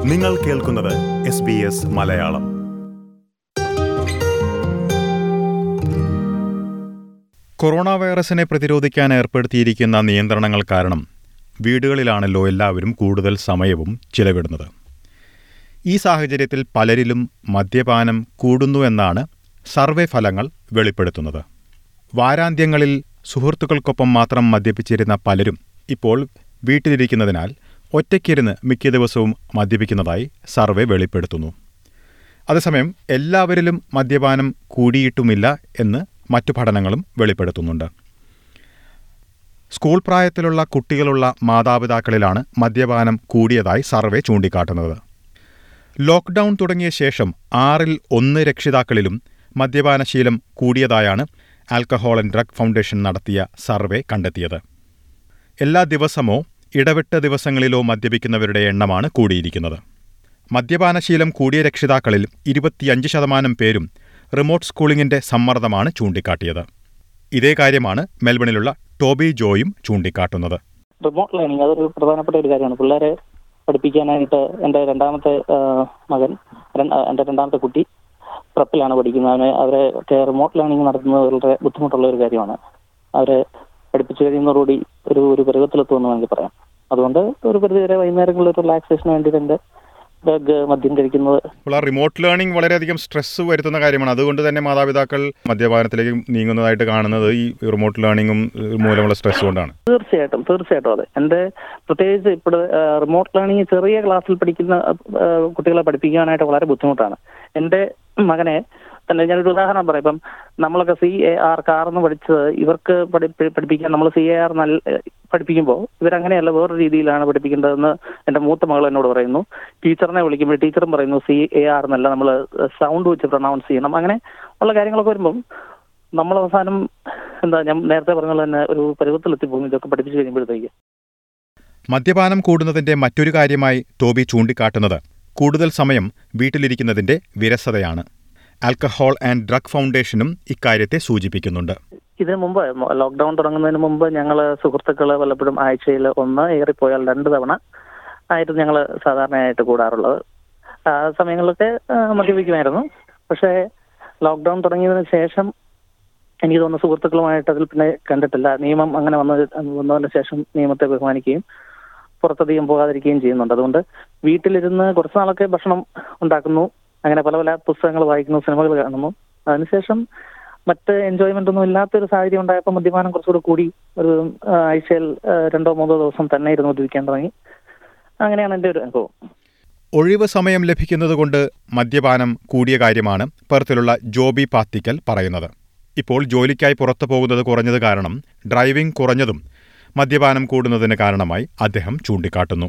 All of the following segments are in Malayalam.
നിങ്ങൾ കേൾക്കുന്നത് S B S Malayalam corona വൈറസിനെ പ്രതിരോധിക്കാൻ ഏർപ്പെടുത്തിയിരിക്കുന്ന നിയന്ത്രണങ്ങൾ കാരണം വീടുകളിലാണല്ലോ എല്ലാവരും കൂടുതൽ സമയവും ചിലവിടുന്നത് ഈ സാഹചര്യത്തിൽ പലരിലും മദ്യപാനം കൂടുന്നു എന്നാണ് സർവേ ഫലങ്ങൾ വെളിപ്പെടുത്തുന്നത് വാരാന്ത്യങ്ങളിൽ സുഹൃത്തുക്കൾക്കൊപ്പം മാത്രം മദ്യപിച്ചിരുന്ന പലരും ഇപ്പോൾ വീട്ടിലിരിക്കുന്നതിനാൽ ഒറ്റയ്ക്കിരുന്ന് മിക്ക ദിവസവും മദ്യപിക്കുന്നതായി സർവേ വെളിപ്പെടുത്തുന്നു അതേസമയം എല്ലാവരിലും മദ്യപാനം കൂടിയിട്ടുമില്ല എന്ന് മറ്റു പഠനങ്ങളും വെളിപ്പെടുത്തുന്നുണ്ട് സ്കൂൾ പ്രായത്തിലുള്ള കുട്ടികളുള്ള മാതാപിതാക്കളിലാണ് മദ്യപാനം കൂടിയതായി സർവേ ചൂണ്ടിക്കാട്ടുന്നത് ലോക്ക്ഡൌൺ തുടങ്ങിയ ശേഷം ആറിൽ ഒന്ന് രക്ഷിതാക്കളിലും മദ്യപാനശീലം കൂടിയതായാണ് ആൽക്കഹോൾ ആൻഡ് ഡ്രഗ് ഫൗണ്ടേഷൻ നടത്തിയ സർവേ കണ്ടെത്തിയത് എല്ലാ ദിവസമോ ഇടവിട്ട ദിവസങ്ങളിലോ മദ്യപിക്കുന്നവരുടെ എണ്ണമാണ് കൂടിയിരിക്കുന്നത് മദ്യപാനശീലം കൂടിയ രക്ഷിതാക്കളിൽ ഇരുപത്തിയഞ്ച് ശതമാനം പേരും റിമോട്ട് സ്കൂളിംഗിന്റെ സമ്മർദ്ദമാണ് ചൂണ്ടിക്കാട്ടിയത് ഇതേ കാര്യമാണ് മെൽബണിലുള്ള ടോബി ജോയും ചൂണ്ടിക്കാട്ടുന്നത് റിമോട്ട് ലേണിംഗ് അതൊരു പ്രധാനപ്പെട്ട ഒരു കാര്യമാണ് പിള്ളേരെ പഠിപ്പിക്കാനായിട്ട് എൻ്റെ രണ്ടാമത്തെ ആ, മകൻ രണ്ട- എൻ്റെ രണ്ടാമത്തെ കുട്ടി പ്രപ്പിലാണ് പഠിക്കുന്നത് അവനെ അവരെ ഒക്കെ റിമോട്ട് ലേണിംഗ് നടത്തുന്നത് വളരെ ബുദ്ധിമുട്ടുള്ള ഒരു കാര്യമാണ് അവരെ പഠിപ്പിച്ചു കഴിയുന്നതോടുകൂടി ഒരു ഒരു പരുവത്തിലെത്തുമെന്ന് വേണമെങ്കിൽ പറയാം അതുകൊണ്ട് ഒരു പരിധിവരെ വൈകുന്നേരങ്ങളിൽ ഒരു റിലാക്സേഷന് വേണ്ടി എൻ്റെ ഡഗ് മദ്യം കഴിക്കുന്നത് അപ്പോൾ ആ റിമോട്ട് ലേണിംഗ് വളരെയധികം സ്ട്രെസ് വരുത്തുന്ന കാര്യമാണ് അതുകൊണ്ട് തന്നെ മാതാപിതാക്കൾ മദ്യപാനത്തിലേക്ക് നീങ്ങുന്നതായിട്ട് കാണുന്നത് ഈ റിമോട്ട് ലേണിംഗും ഏഹ്, മൂലമുള്ള സ്ട്രെസ് കൊണ്ടാണ് തീർച്ചയായിട്ടും തീർച്ചയായിട്ടും അതെ എൻ്റെ പ്രത്യേകിച്ച് ഇപ്പോൾ റിമോട്ട് ലേണിംഗ് ചെറിയ ക്ലാസ്സിൽ പഠിക്കുന്ന ആ, കുട്ടികളെ പഠിപ്പിക്കാനായിട്ട് വളരെ ബുദ്ധിമുട്ടാണ് എൻ്റെ മകനെ തന്നെ ഞാനൊരു ഉദാഹരണം പറയാം ഇപ്പം നമ്മളൊക്കെ സി എ ആർ കാർന്ന് പഠിച്ചത് ഇവർക്ക് പഠി- പഠിപ്പിക്കാൻ നമ്മൾ സി എ ആർ നല്ല പഠിപ്പിക്കുമ്പോൾ ഇവരങ്ങനെയല്ല വേറൊരു രീതിയിലാണ് പഠിപ്പിക്കേണ്ടതെന്ന് എൻ്റെ മൂത്ത മകൾ എന്നോട് പറയുന്നു ടീച്ചറിനെ വിളിക്കുമ്പോൾ ടീച്ചറും പറയുന്നു സി എ ആർ എന്നല്ല നമ്മൾ സൗണ്ട് വെച്ച് പ്രൊണൗൺസ് ചെയ്യണം അങ്ങനെ ഉള്ള കാര്യങ്ങളൊക്കെ വരുമ്പം നമ്മൾ അവസാനം എന്താ ഞാൻ നേരത്തെ പറഞ്ഞ പോലെ തന്നെ ഒരു പരുവത്തിലെത്തി പോകും ഇതൊക്കെ പഠിപ്പിച്ചു കഴിയുമ്പോഴത്തേക്ക് മദ്യപാനം കൂടുന്നതിന്റെ മറ്റൊരു കാര്യമായി ടോബി ചൂണ്ടിക്കാട്ടുന്നത് കൂടുതൽ സമയം വീട്ടിലിരിക്കുന്നതിന്റെ വിരസതയാണ് ആൽക്കഹോൾ ആൻഡ് ഡ്രഗ് ഫൗണ്ടേഷനും ഇക്കാര്യത്തെ സൂചിപ്പിക്കുന്നുണ്ട് ഇതിനു മുമ്പ് ലോക്ക്ഡൌൺ തുടങ്ങുന്നതിന് മുമ്പ് ഞങ്ങൾ സുഹൃത്തുക്കള് വല്ലപ്പോഴും ആഴ്ചയിൽ ഒന്ന് ഏറിപ്പോയാൽ രണ്ട് തവണ ആയിരുന്നു ഞങ്ങൾ സാധാരണയായിട്ട് കൂടാറുള്ളത് ആ സമയങ്ങളിലൊക്കെ ആ, മദ്യപിക്കുമായിരുന്നു പക്ഷേ ലോക്ക്ഡൌൺ തുടങ്ങിയതിന് ശേഷം എനിക്ക് തോന്നുന്നു സുഹൃത്തുക്കളുമായിട്ട് അതിൽ പിന്നെ കണ്ടിട്ടില്ല നിയമം അങ്ങനെ വന്ന വന്നതിന് ശേഷം നിയമത്തെ ബഹുമാനിക്കുകയും പുറത്തധികം പോകാതിരിക്കുകയും ചെയ്യുന്നുണ്ട് അതുകൊണ്ട് വീട്ടിലിരുന്ന് കുറച്ച് നാളൊക്കെ ഭക്ഷണം ഉണ്ടാക്കുന്നു അങ്ങനെ പല പല പുസ്തകങ്ങൾ വായിക്കുന്നു സിനിമകൾ കാണുന്നു അതിനുശേഷം മറ്റ് എൻജോയ്മെന്റ് ഒന്നും ഇല്ലാത്തൊരു സാഹചര്യം ഉണ്ടായപ്പോൾ മദ്യപാനം കുറച്ചുകൂടി കൂടി ഒരു ആ, ആഴ്ചയിൽ ആ, രണ്ടോ മൂന്നോ ദിവസം തന്നെ ഇരുന്ന് മദ്യപിക്കാൻ തുടങ്ങി അങ്ങനെയാണ് എൻ്റെ ഒരു അനുഭവം ഒഴിവ് സമയം ലഭിക്കുന്നതുകൊണ്ട് മദ്യപാനം കൂടിയ കാര്യമാണ് പെർത്തിലുള്ള ജോബി പാത്തിക്കൽ പറയുന്നത് ഇപ്പോൾ ജോലിക്കായി പുറത്തു പോകുന്നത് കുറഞ്ഞത് കാരണം ഡ്രൈവിംഗ് കുറഞ്ഞതും മദ്യപാനം കൂടുന്നതിന് കാരണമായി അദ്ദേഹം ചൂണ്ടിക്കാട്ടുന്നു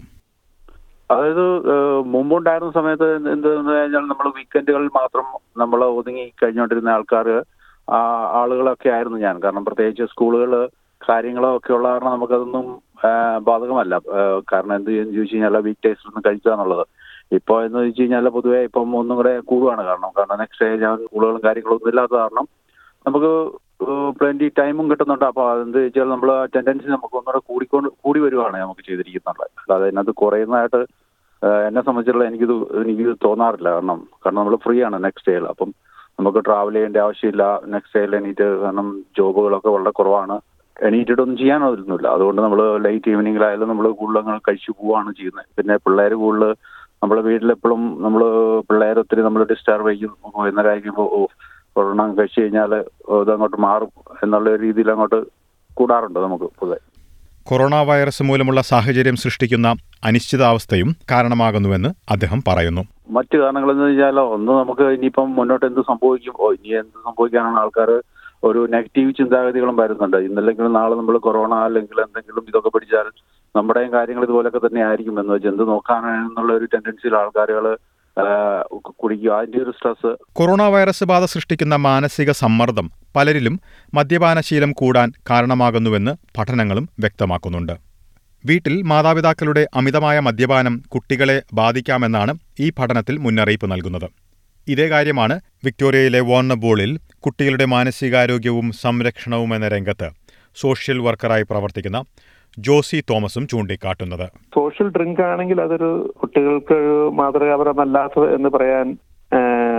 അതായത് ഏഹ്, മുമ്പുണ്ടായിരുന്ന സമയത്ത് എന്തെന്ന് കഴിഞ്ഞാൽ നമ്മൾ വീക്കെൻഡുകളിൽ മാത്രം നമ്മൾ ഒതുങ്ങി കഴിഞ്ഞുകൊണ്ടിരുന്ന ആൾക്കാർ ആളുകളൊക്കെ ആയിരുന്നു ഞാൻ കാരണം പ്രത്യേകിച്ച് സ്കൂളുകൾ കാര്യങ്ങളോ ഒക്കെ ഉള്ള കാരണം നമുക്കതൊന്നും ഏഹ്, ബാധകമല്ല ഏഹ്, കാരണം എന്ത് എന്ന് ചോദിച്ചു കഴിഞ്ഞാൽ വീക്ക് ഡേയ്സിൽ നിന്ന് കഴിക്കുക എന്നുള്ളത് ഇപ്പോൾ എന്ന് വെച്ച് കഴിഞ്ഞാൽ പൊതുവെ ഇപ്പം ഒന്നും കൂടെ കൂടുകയാണ് കാരണം കാരണം നെക്സ്റ്റ് ഡേ ഞാൻ സ്കൂളുകളും കാര്യങ്ങളും ഒന്നും ഇല്ലാത്ത കാരണം നമുക്ക് പ്ലെന്റി ടൈമും കിട്ടുന്നുണ്ട് അപ്പോൾ അതെന്ത് വെച്ചാൽ നമ്മൾ ടെൻഡൻസി നമുക്ക് ഒന്നുകൂടെ കൂടിക്കൊണ്ട് കൂടി വരുവാണ് നമുക്ക് ചെയ്തിരിക്കുന്നുള്ളത് അല്ലാതെ അതിനകത്ത് കുറയുന്നതായിട്ട് ഏഹ് എന്നെ സംബന്ധിച്ചുള്ള എനിക്കിത് എനിക്ക് തോന്നാറില്ല കാരണം കാരണം നമ്മൾ ഫ്രീ ആണ് നെക്സ്റ്റ് ഡേയിൽ അപ്പം നമുക്ക് ട്രാവൽ ചെയ്യേണ്ട ആവശ്യമില്ല നെക്സ്റ്റ് ഡേയിൽ എണീറ്റ് കാരണം ജോബുകളൊക്കെ വളരെ കുറവാണ് എണീറ്റിട്ടൊന്നും ചെയ്യാനൊന്നുമില്ല അതുകൊണ്ട് നമ്മൾ ലൈറ്റ് ഈവനിങ്ങിലായാലും നമ്മൾ കൂടുതൽ അങ്ങനെ കഴിച്ചു പോവുകയാണ് ചെയ്യുന്നത് പിന്നെ പിള്ളേർ കൂടുതൽ നമ്മുടെ വീട്ടിലെപ്പോഴും നമ്മൾ പിള്ളേർ ഒത്തിരി നമ്മൾ ഡിസ്റ്റർബ് ചെയ്യും വൈകുന്നേരം ആയിരിക്കുമ്പോൾ ഓ ഒരെണ്ണം കഴിച്ചു കഴിഞ്ഞാൽ ഇതങ്ങോട്ട് മാറും എന്നുള്ള രീതിയിൽ അങ്ങോട്ട് കൂടാറുണ്ട് നമുക്ക് പൊതുവെ കൊറോണ വൈറസ് മൂലമുള്ള സാഹചര്യം സൃഷ്ടിക്കുന്ന അനിശ്ചിതാവസ്ഥയും കാരണമാകുന്നുവെന്ന് അദ്ദേഹം പറയുന്നു മറ്റു കാരണങ്ങൾ എന്ന് വെച്ചാൽ ഒന്ന് നമുക്ക് ഇനിയിപ്പം മുന്നോട്ട് എന്ത് സംഭവിക്കും ഓ ഇനി എന്ത് സംഭവിക്കാനാണ് ആൾക്കാർ ഒരു നെഗറ്റീവ് ചിന്താഗതികളും വരുന്നുണ്ട് ഇന്നല്ലെങ്കിലും നാളെ നമ്മൾ കൊറോണ അല്ലെങ്കിൽ എന്തെങ്കിലും ഇതൊക്കെ പിടിച്ചാൽ നമ്മുടെയും കാര്യങ്ങൾ ഇതുപോലൊക്കെ തന്നെ ആയിരിക്കും എന്ന് വെച്ചാൽ എന്ത് നോക്കാനെന്നുള്ള ഒരു ടെൻഡൻസിയിൽ ആൾക്കാരുകൾ കുടിക്കുക അതിന്റെ ഒരു സ്ട്രെസ് കൊറോണ വൈറസ് ബാധ സൃഷ്ടിക്കുന്ന മാനസിക സമ്മർദ്ദം പലരിലും മദ്യപാനശീലം കൂടാൻ കാരണമാകുന്നുവെന്ന് പഠനങ്ങളും വ്യക്തമാക്കുന്നുണ്ട് വീട്ടിൽ മാതാപിതാക്കളുടെ അമിതമായ മദ്യപാനം കുട്ടികളെ ബാധിക്കാമെന്നാണ് ഈ പഠനത്തിൽ മുന്നറിയിപ്പ് നൽകുന്നത് ഇതേ കാര്യമാണ് വിക്ടോറിയയിലെ വോർണബോളിൽ കുട്ടികളുടെ മാനസികാരോഗ്യവും സംരക്ഷണവും എന്ന രംഗത്ത് സോഷ്യൽ വർക്കറായി പ്രവർത്തിക്കുന്ന ജോസി തോമസും ചൂണ്ടിക്കാട്ടുന്നത് സോഷ്യൽ ഡ്രിങ്ക് ആണെങ്കിൽ അതൊരു കുട്ടികൾക്ക് ഒരു മാതൃകാപരമല്ലാത്തത് എന്ന് പറയാൻ ആ,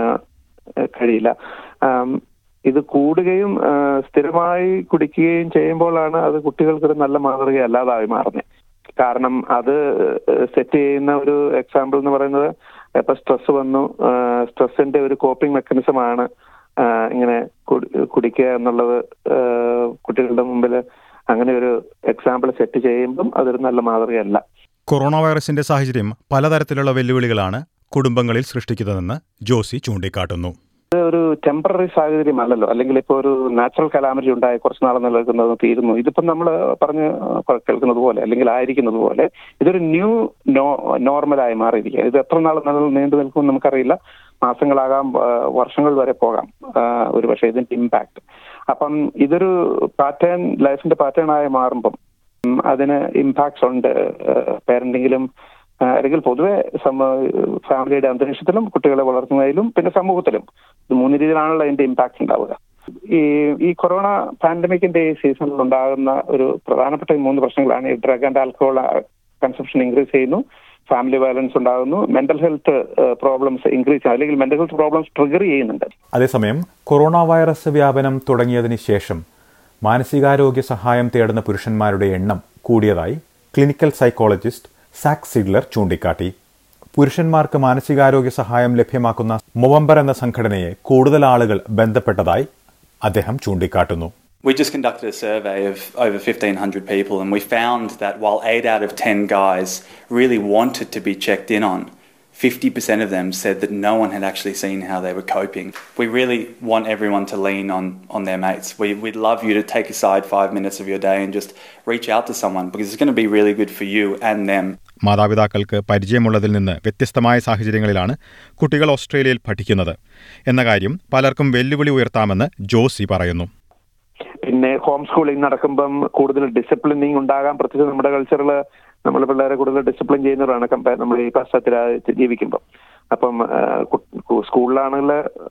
കഴിയില്ല ആം, ഇത് കൂടുകയും ആ, സ്ഥിരമായി കുടിക്കുകയും ചെയ്യുമ്പോഴാണ് അത് കുട്ടികൾക്കൊരു നല്ല മാതൃക അല്ലാതായി മാറുന്നത് കാരണം അത് സെറ്റ് ചെയ്യുന്ന ഒരു എക്സാമ്പിൾ എന്ന് പറയുന്നത് ഇപ്പൊ സ്ട്രെസ് വന്നു സ്ട്രെസ്സിന്റെ ഒരു കോപ്പിംഗ് മെക്കാനിസം ആണ് ആ, ഇങ്ങനെ കുടി- കുടിക്കുക എന്നുള്ളത് ആ, കുട്ടികളുടെ മുമ്പിൽ അങ്ങനെ ഒരു എക്സാമ്പിൾ സെറ്റ് ചെയ്യുമ്പം അതൊരു നല്ല മാതൃകയല്ല കൊറോണ വൈറസിന്റെ സാഹചര്യം പലതരത്തിലുള്ള വെല്ലുവിളികളാണ് കുടുംബങ്ങളിൽ സൃഷ്ടിക്കുന്നതെന്ന് ജോസി ചൂണ്ടിക്കാട്ടുന്നു ഇത് ഒരു ടെമ്പററി സാഹചര്യം അല്ലല്ലോ അല്ലെങ്കിൽ ഇപ്പോൾ ഒരു നാച്ചുറൽ കലാമിറ്റി ഉണ്ടായി കുറച്ച് നാൾ നിലനിൽക്കുന്നത് തീരുന്നു ഇതിപ്പം നമ്മൾ പറഞ്ഞ് കേൾക്കുന്നത് പോലെ അല്ലെങ്കിൽ ആയിരിക്കുന്നത് പോലെ ഇതൊരു ന്യൂ നോ നോർമലായി മാറിയിരിക്കുക ഇത് എത്ര നാൾ നില നീണ്ടു നിൽക്കുമെന്ന് നമുക്കറിയില്ല മാസങ്ങളാകാം ആ, വർഷങ്ങൾ വരെ പോകാം ആ, ഒരു പക്ഷേ ഇതിന്റെ ഇമ്പാക്ട് അപ്പം ഇതൊരു പാറ്റേൺ ലൈഫിന്റെ പാറ്റേൺ ആയി മാറുമ്പം ഉം, അതിന് ഇമ്പാക്ട്സ് ഉണ്ട് പേരന്റിങ്ങിലും അല്ലെങ്കിൽ പൊതുവെ സമ- ഫാമിലിയുടെ അന്തരീക്ഷത്തിലും കുട്ടികളെ വളർത്തുന്നതിലും പിന്നെ സമൂഹത്തിലും ഇത് മൂന്ന് രീതിയിലാണല്ലോ അതിന്റെ ഇമ്പാക്ട് ഉണ്ടാവുക ഈ ഈ കൊറോണ പാൻഡമിക്കിന്റെ ഈ സീസണിൽ ഉണ്ടാകുന്ന ഒരു പ്രധാനപ്പെട്ട ഈ മൂന്ന് പ്രശ്നങ്ങളാണ് ഈ drug and alcohol consumption increase ചെയ്യുന്നു ഫാമിലി വയലൻസ് ഉണ്ടാകുന്നു മെന്റൽ ഹെൽത്ത് പ്രോബ്ലംസ് ഇൻക്രീസ് ചെയ്യുന്നു അല്ലെങ്കിൽ മെന്റൽ ഹെൽത്ത് പ്രോബ്ലംസ് ട്രിഗർ ചെയ്യുന്നുണ്ട് അതേസമയം കൊറോണ വൈറസ് വ്യാപനം തുടങ്ങിയതിന് ശേഷം മാനസികാരോഗ്യ സഹായം തേടുന്ന പുരുഷന്മാരുടെ എണ്ണം കൂടിയതായി ക്ലിനിക്കൽ സൈക്കോളജിസ്റ്റ് സാക് സിഗ്ലർ ചൂണ്ടിക്കാട്ടി പുരുഷന്മാർക്ക് മാനസികാരോഗ്യ സഹായം ലഭ്യമാക്കുന്ന മൊവംബർ എന്ന സംഘടനയെ കൂടുതൽ ആളുകൾ ബന്ധപ്പെട്ടതായി അദ്ദേഹം ചൂണ്ടിക്കാട്ടുന്നു We just conducted a survey of over 1,500 people, and we found that while 8 out of 10 guys really wanted to be checked in on, 50% of them said that no one had actually seen how they were coping. We really want everyone to lean on, on their mates. We, we'd love you to take aside five minutes of your day and just reach out to someone because it's going to be really good for you and them. മാതാപിതാക്കൾക്ക് പരിചയമുള്ളതിൽ നിന്ന് വ്യത്യസ്തമായ സാഹചര്യങ്ങളിലാണ് കുട്ടികൾ ഓസ്ട്രേലിയയിൽ പഠിക്കുന്നത് എന്ന കാര്യം പലർക്കും വെല്ലുവിളി ഉയർത്താമെന്ന് ജോസി പറയുന്നു പിന്നെ ഹോം സ്കൂളിംഗ് നടക്കുമ്പം കൂടുതൽ ഡിസിപ്ലിനിങ് ഉണ്ടാകാൻ പ്രത്യേകിച്ച് നമ്മുടെ കൾച്ചറിൽ നമ്മൾ പിള്ളേരെ കൂടുതൽ ഡിസിപ്ലിൻ ചെയ്യുന്നവരാണ് കമ്പയർ നമ്മൾ ഈ പാശ്ചാത്യ ജീവിക്കുമ്പം അപ്പം ആ, കു- സ്കൂളിലാണെങ്കിൽ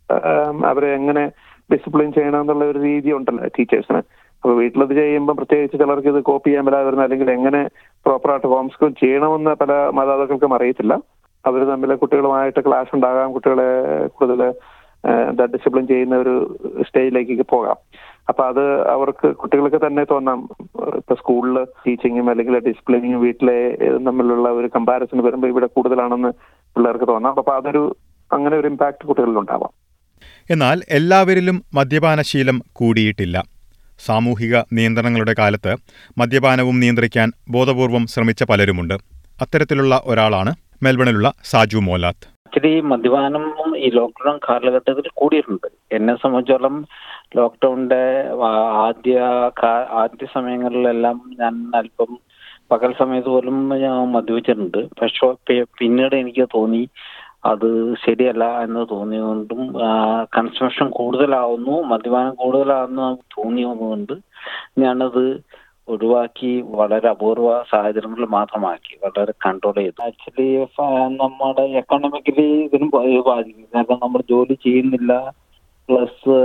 അവരെ എങ്ങനെ ഡിസിപ്ലിൻ ചെയ്യണം എന്നുള്ള ഒരു രീതി ഉണ്ടല്ലോ ടീച്ചേഴ്സിന് അപ്പൊ വീട്ടിലത് ചെയ്യുമ്പോൾ പ്രത്യേകിച്ച് ചിലർക്ക് ഇത് കോപ്പി ചെയ്യാൻ പറ്റാതെ വരുന്ന അല്ലെങ്കിൽ എങ്ങനെ പ്രോപ്പറായിട്ട് ഹോം സ്കൂൾ ചെയ്യണമെന്ന് പല മാതാപിതാക്കൾക്കും അറിയത്തില്ല അവർ തമ്മിൽ കുട്ടികളുമായിട്ട് ക്ലാസ് ഉണ്ടാകാം കുട്ടികളെ കൂടുതൽ എന്താ ഡിസിപ്ലിൻ ചെയ്യുന്ന ഒരു സ്റ്റേജിലേക്ക് പോകാം അപ്പൊ അത് അവർക്ക് കുട്ടികൾക്ക് തന്നെ തോന്നാം ഇപ്പൊ സ്കൂളിൽ ടീച്ചിങ്ങും അല്ലെങ്കിൽ ഡിസിപ്ലിനിങ്ങും വീട്ടിലെ ഏഹ്, തമ്മിലുള്ള ഒരു കമ്പാരിസൺ വരുമ്പോൾ ഇവിടെ കൂടുതലാണെന്ന് പിള്ളേർക്ക് തോന്നാം അപ്പൊ അതൊരു അങ്ങനെ ഒരു ഇമ്പാക്ട് കുട്ടികളിൽ ഉണ്ടാവാം എന്നാൽ എല്ലാവരിലും മദ്യപാനശീലം കൂടിയിട്ടില്ല സാമൂഹിക നിയന്ത്രണങ്ങളുടെ കാലത്ത് മദ്യപാനവും നിയന്ത്രിക്കാൻ ബോധപൂർവം ശ്രമിച്ച പലരുമുണ്ട് അത്തരത്തിലുള്ള ഒരാളാണ് മെൽബണിലുള്ള സാജു മോലാത്ത് ആക്ച്വലി മദ്യപാനം ഈ ലോക്ക്ഡൌൺ കാലഘട്ടത്തിൽ കൂടിയിട്ടുണ്ട് എന്നെ സംബന്ധിച്ചോളം ലോക്ക്ഡൌണിന്റെ ആ- ആദ്യ കാ- ആദ്യ സമയങ്ങളിലെല്ലാം ഞാൻ അല്പം പകൽ സമയത്ത് പോലും ഞാൻ മദ്യപിച്ചിട്ടുണ്ട് പക്ഷെ പി- പിന്നീട് എനിക്ക് തോന്നി അത് ശരിയല്ല എന്ന് തോന്നിയതുകൊണ്ടും കൺസംഷൻ കൂടുതലാവുന്നു മദ്യപാനം കൂടുതലാവുന്നു തോന്നിയതുകൊണ്ട് ഞാനത് ഒഴിവാക്കി വളരെ അപൂർവ സാഹചര്യങ്ങളിൽ മാത്രമാക്കി വളരെ കൺട്രോൾ ചെയ്തു ആക്ച്വലി നമ്മുടെ എക്കണോമിക്കലി ഇതിനും ബ- ഇത് ബാധിക്കും കാരണം നമ്മൾ ജോലി ചെയ്യുന്നില്ല പ്ലസ്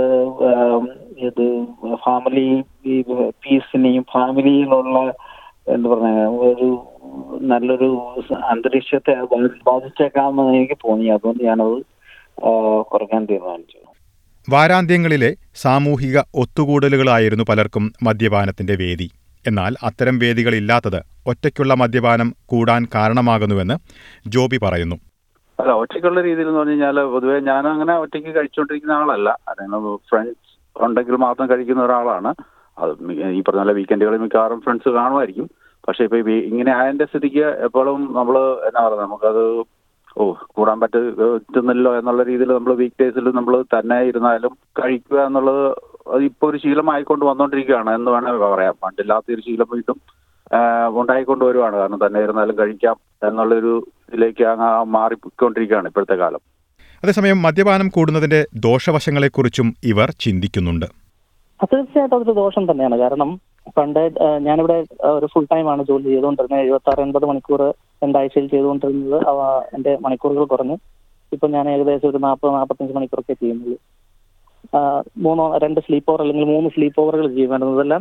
ഇത് ഫാമിലി പീസിനെയും ഫാമിലിയിലുള്ള എന്താ പറയുക ഒരു നല്ലൊരു അന്തരീക്ഷത്തെ അത് ബാധിച്ചേക്കാമെന്ന് എനിക്ക് തോന്നി അതുകൊണ്ട് ഞാനത് ആ, കുറയ്ക്കാൻ തീരുമാനിച്ചു വാരാന്ത്യങ്ങളിലെ സാമൂഹിക ഒത്തുകൂടലുകളായിരുന്നു പലർക്കും മദ്യപാനത്തിന്റെ വേദി എന്നാൽ അത്തരം വേദികളില്ലാത്തത് ഒറ്റയ്ക്കുള്ള മദ്യപാനം കൂടാൻ കാരണമാകുന്നുവെന്ന് ജോബി പറയുന്നു അല്ല ഒറ്റയ്ക്കുള്ള രീതിയിൽ എന്ന് പറഞ്ഞു കഴിഞ്ഞാൽ പൊതുവെ ഞാൻ അങ്ങനെ ഒറ്റയ്ക്ക് കഴിച്ചുകൊണ്ടിരിക്കുന്ന ആളല്ല അല്ലെങ്കിൽ ഫ്രണ്ട്സ് ഉണ്ടെങ്കിൽ മാത്രം കഴിക്കുന്ന ഒരാളാണ് അത് മി- ഈ പറഞ്ഞ പോലെ വീക്കെൻഡുകളിൽ മിക്കവാറും ഫ്രണ്ട്സ് കാണുമായിരിക്കും പക്ഷെ ഇപ്പൊ ഈ വീ- ഇങ്ങനെ ആയതിന്റെ സ്ഥിതിക്ക് എപ്പോഴും നമ്മൾ എന്നാ പറയുക നമുക്കത് ഓ കൂടാൻ പറ്റ പറ്റുന്നില്ലോ എന്നുള്ള രീതിയിൽ നമ്മൾ വീക്ക് ഡേയ്സിൽ നമ്മൾ തന്നെ ഇരുന്നാലും കഴിക്കുക എന്നുള്ളത് അത് ഇപ്പൊ ഒരു ശീലമായിക്കൊണ്ട് വന്നുകൊണ്ടിരിക്കുകയാണ് എന്ന് വേണേൽ പറയാം പണ്ടില്ലാത്ത ഒരു ശീലം വീണ്ടും ആഹ് ഉണ്ടായിക്കൊണ്ട് വരുവാണ് കാരണം തന്നെ ഇരുന്നാലും കഴിക്കാം എന്നുള്ളൊരു ഇതിലേക്ക് അങ്ങ് മാറിക്കൊണ്ടിരിക്കുകയാണ് ഇപ്പോഴത്തെ കാലം അതേസമയം മദ്യപാനം കൂടുന്നതിന്റെ ദോഷവശങ്ങളെക്കുറിച്ചും ഇവർ ചിന്തിക്കുന്നുണ്ട് അത് തീർച്ചയായിട്ടും അതൊരു ദോഷം തന്നെയാണ് കാരണം പണ്ട് ആ, ഞാനിവിടെ ആ, ഒരു ഫുൾ ടൈം ആണ് ജോലി ചെയ്തുകൊണ്ടിരുന്നത് എഴുപത്തി ആറ് എൺപത് മണിക്കൂർ രണ്ടാഴ്ചയിൽ ചെയ്തുകൊണ്ടിരുന്നത് അവ എന്റെ മണിക്കൂറുകൾ കുറഞ്ഞു ഇപ്പൊ ഞാൻ ഏകദേശം ഒരു നാൽപ്പത് നാൽപ്പത്തഞ്ച് മണിക്കൂറൊക്കെ ചെയ്യുന്നുള്ളൂ ആ, മൂന്നോ രണ്ട് സ്ലീപ്പ് ഓവർ അല്ലെങ്കിൽ മൂന്ന് സ്ലീപ്പ് ഓവറുകൾ ചെയ്യും വരുന്നതെല്ലാം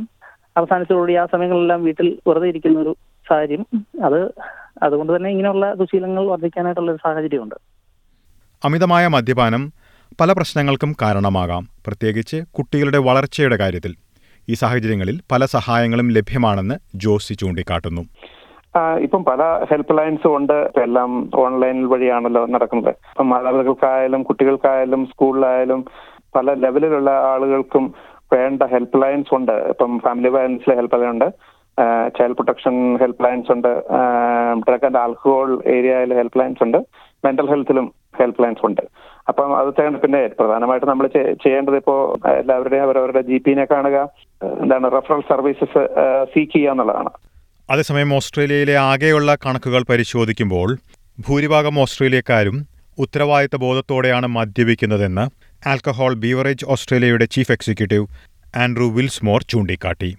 അവസാനിച്ചതോടുകൂടി ആ സമയങ്ങളിലെല്ലാം വീട്ടിൽ വെറുതെ ഇരിക്കുന്ന ഒരു സാഹചര്യം അത് അതുകൊണ്ട് തന്നെ ഇങ്ങനെയുള്ള ദുശീലങ്ങൾ വർദ്ധിക്കാനായിട്ടുള്ള ഒരു സാഹചര്യമുണ്ട് അമിതമായ മദ്യപാനം പല പ്രശ്നങ്ങൾക്കും കാരണമാകാം പ്രത്യേകിച്ച് കുട്ടികളുടെ വളർച്ചയുടെ കാര്യത്തിൽ ഈ സാഹചര്യങ്ങളിൽ പല സഹായങ്ങളും ലഭ്യമാണെന്ന് ജോസി ചൂണ്ടിക്കാട്ടുന്നു ആ, ഇപ്പം പല ഹെൽപ്പ് ലൈൻസും ഉണ്ട് ഇപ്പം എല്ലാം ഓൺലൈൻ വഴിയാണല്ലോ നടക്കുന്നത് ഇപ്പം മാതാപിതാക്കൾക്കായാലും കുട്ടികൾക്കായാലും സ്കൂളിലായാലും പല ലെവലിലുള്ള ആളുകൾക്കും വേണ്ട ഹെൽപ്പ് ലൈൻസ് ഉണ്ട് ഇപ്പം ഫാമിലി വയലൻസിലെ ഹെൽപ്പ് ലൈൻ ഉണ്ട് ചൈൽഡ് പ്രൊട്ടക്ഷൻ ഹെൽപ്പ് ലൈൻസ് ഉണ്ട് ഡ്രഗ് ആൻഡ് ആൽക്കഹോൾ ഏരിയയിൽ ഹെൽപ്പ് ലൈൻസ് ഉണ്ട് മെന്റൽ ഹെൽത്തിലും ഹെൽപ്പ് ലൈൻസ് ഉണ്ട് അപ്പം അത് തേണ്ട പിന്നെ പ്രധാനമായിട്ട് നമ്മൾ ചെയ്യേണ്ടത് ഇപ്പോൾ എല്ലാവരുടെയും അവരവരുടെ ജി പിനെ കാണുക എന്താണ് റെഫറൽ സർവീസസ് സീക്ക് ചെയ്യുക എന്നുള്ളതാണ് അതേസമയം ഓസ്ട്രേലിയയിലെ ആകെയുള്ള കണക്കുകൾ പരിശോധിക്കുമ്പോൾ ഭൂരിഭാഗം ഓസ്ട്രേലിയക്കാരും ഉത്തരവാദിത്ത ബോധത്തോടെയാണ് മദ്യപിക്കുന്നതെന്ന് ആൽക്കഹോൾ ബീവറേജ് ഓസ്ട്രേലിയയുടെ ചീഫ് എക്സിക്യൂട്ടീവ് ആൻഡ്രൂ വിൽസ്മോർ ചൂണ്ടിക്കാട്ടി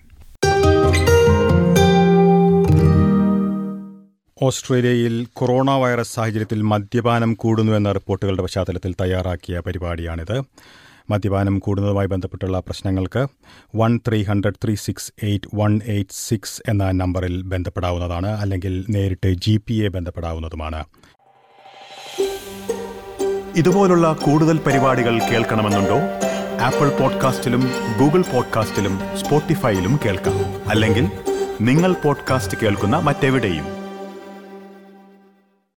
ഓസ്ട്രേലിയയിൽ കൊറോണ വൈറസ് സാഹചര്യത്തിൽ മദ്യപാനം കൂടുന്നുവെന്ന റിപ്പോർട്ടുകളുടെ പശ്ചാത്തലത്തിൽ തയ്യാറാക്കിയ പരിപാടിയാണിത് മദ്യപാനം കൂടുന്നതുമായി ബന്ധപ്പെട്ടുള്ള പ്രശ്നങ്ങൾക്ക് one three hundred three six eight one eight six എന്ന നമ്പറിൽ ബന്ധപ്പെടാവുന്നതാണ് അല്ലെങ്കിൽ നേരിട്ട് ജി പി എ ബന്ധപ്പെടാവുന്നതുമാണ് ഇതുപോലുള്ള കൂടുതൽ പരിപാടികൾ കേൾക്കണമെന്നുണ്ടോ ആപ്പിൾ പോഡ്കാസ്റ്റിലും ഗൂഗിൾ പോഡ്കാസ്റ്റിലും സ്പോട്ടിഫൈയിലും കേൾക്കാം അല്ലെങ്കിൽ നിങ്ങൾ പോഡ്കാസ്റ്റ് കേൾക്കുന്ന മറ്റെവിടെയും